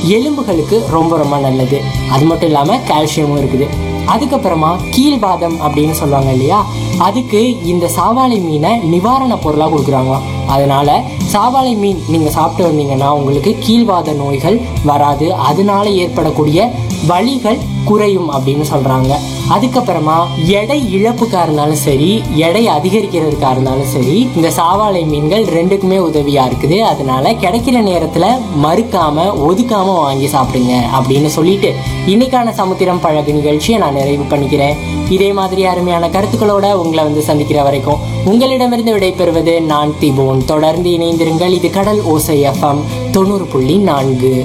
எலும்புகளுக்கு ரொம்ப ரொம்ப நல்லது அது மட்டும் இல்லாமல் கால்சியமும் இருக்குது அதுக்கப்புறமா கீழ்வாதம் அப்படின்னு சொல்லுவாங்க இல்லையா அதுக்கு இந்த சாவாளை மீனை நிவாரண பொருளாக கொடுக்குறாங்க அதனால சாவாளை மீன் நீங்கள் சாப்பிட்டு வந்தீங்கன்னா உங்களுக்கு கீழ்வாத நோய்கள் வராது அதனால ஏற்படக்கூடிய வலிகள் குறையும் அப்படின்னு சொல்றாங்க அதுக்கப்புறமா எடை இழப்புக்கா இருந்தாலும் சரி எடை அதிகரிக்கிறதுக்கா இருந்தாலும் சரி இந்த சாவாளை மீன்கள் ரெண்டுக்குமே உதவியா இருக்குது அதனால கிடைக்கிற நேரத்துல மறுக்காம ஒதுக்காம வாங்கி சாப்பிடுங்க அப்படின்னு சொல்லிட்டு இன்னைக்கான சமுத்திரம் பழகு நிகழ்ச்சியை நான் நிறைவு பண்ணிக்கிறேன் இதே மாதிரி அருமையான கருத்துக்களோட உங்களை வந்து சந்திக்கிற வரைக்கும் உங்களிடமிருந்து விடைபெறுவது நான் திபோன் தொடர்ந்து இணைந்திருங்கள் இது கடல் ஓசை எஃப்எம் தொண்ணூறு புள்ளி நான்கு